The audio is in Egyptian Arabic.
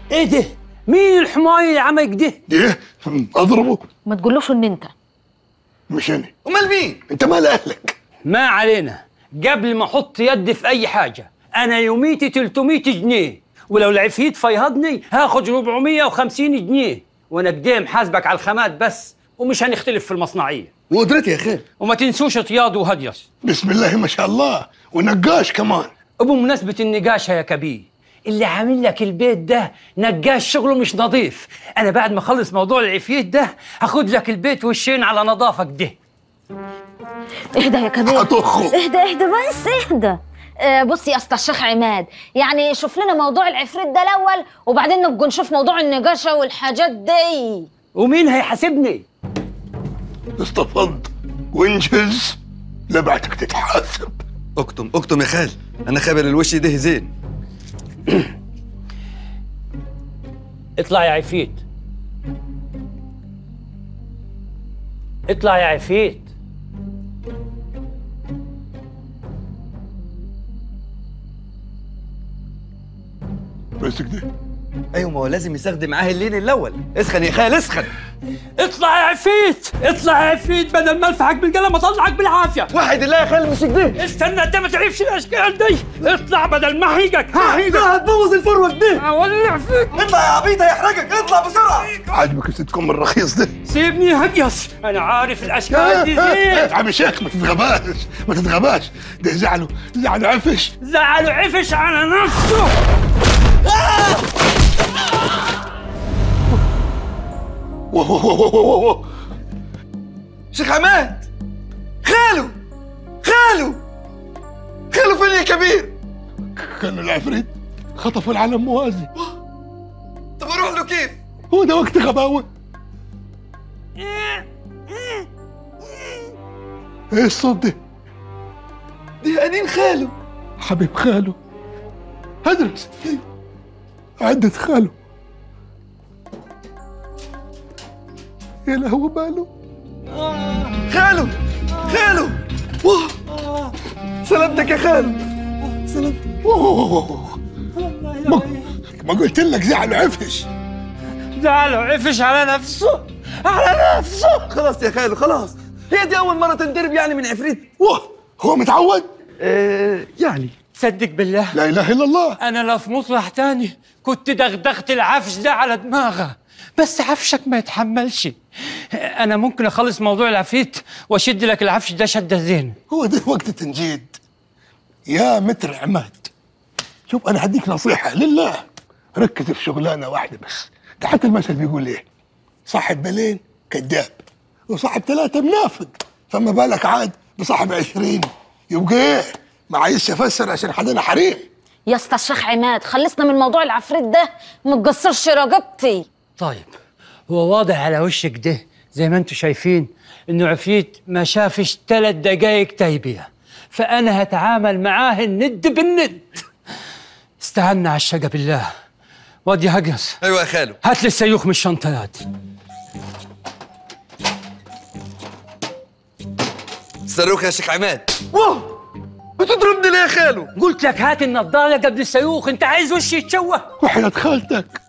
ايه ده مين الحماية اللي عمل كده ايه اضربه ما تقولوش ان انت مش انا امال مين انت مال اهلك ما علينا قبل ما احط يدي في اي حاجه انا يوميتي 300 جنيه ولو العفيت فيهضني هاخد 450 جنيه وانا قدام حاسبك على الخامات بس ومش هنختلف في المصنعيه وقدرتي يا خال وما تنسوش طياد وهديس بسم الله ما شاء الله ونقاش كمان وبمناسبة النقاشة يا كبير اللي عامل لك البيت ده نقاش شغله مش نظيف انا بعد ما اخلص موضوع العفيت ده هاخد لك البيت وشين على نظافة كده اهدى يا كبير هطخه اهدى اهدى بس اهدى آه، بص يا اسطى الشيخ عماد يعني شوف لنا موضوع العفريت ده الاول وبعدين نبقى نشوف موضوع النقاشه والحاجات دي ومين هيحاسبني استفض وانجز لبعتك تتحاسب اكتم اكتم يا خال انا خابر الوش ده زين اطلع يا عفيت اطلع يا عفيت بس كده ايوه ما هو لازم يستخدم معاه اللين الاول اسخن يا خال اسخن اطلع يا عفيت اطلع يا عفيت بدل ما الفحك بالقلم اطلعك بالعافيه واحد الله يا خال مش كده استنى انت ما تعرفش الاشكال دي اطلع بدل ما احرقك هحرقك هتبوظ الفروه كده اولع فيك اطلع يا عبيط هيحرقك اطلع بسرعه عاجبك ستكم الرخيص ده سيبني هجيص انا عارف الاشكال دي زين عم شيخ ما تتغباش ما تتغباش ده زعله زعله عفش زعلوا عفش على نفسه وهو وهو وهو وهو. شيخ عماد خالو خالو خالو فين يا كبير كان العفريت خطفوا العلم موازي طب اروح له كيف هو ده وقت غباوه ايه الصوت ده دي قنين خالو حبيب خاله هدرس عدة خاله يا لهو باله خالو خالو واه سلامتك يا خالو سلامتك أوه. ما, ما قلت لك زعل عفش زعلوا عفش على نفسه على نفسه خلاص يا خالو خلاص هي دي اول مره تنضرب يعني من عفريت واه هو متعود آه يعني صدق بالله لا اله الا الله انا لو في مصلح تاني كنت دغدغت العفش ده على دماغه بس عفشك ما يتحملش انا ممكن اخلص موضوع العفريت واشد لك العفش ده شده زين هو ده وقت التنجيد يا متر عماد شوف انا هديك نصيحه لله ركز في شغلانه واحده بس ده حتى المثل بيقول ايه صاحب بالين كذاب وصاحب ثلاثه منافق فما بالك عاد بصاحب عشرين يبقى ايه ما عايزش افسر عشان حدنا حريم يا اسطى الشيخ عماد خلصنا من موضوع العفريت ده ما تقصرش رقبتي طيب هو واضح على وشك ده زي ما انتم شايفين انه عفريت ما شافش ثلاث دقايق تايبيه فانا هتعامل معاه الند بالند استعنا على الشقة بالله وادي هقص ايوه يا خالو هات لي السيوخ من الشنطيات صاروخ يا شيخ عماد واه بتضربني ليه يا خالو قلت لك هات النضاره قبل السيوخ انت عايز وشي يتشوه وحياة خالتك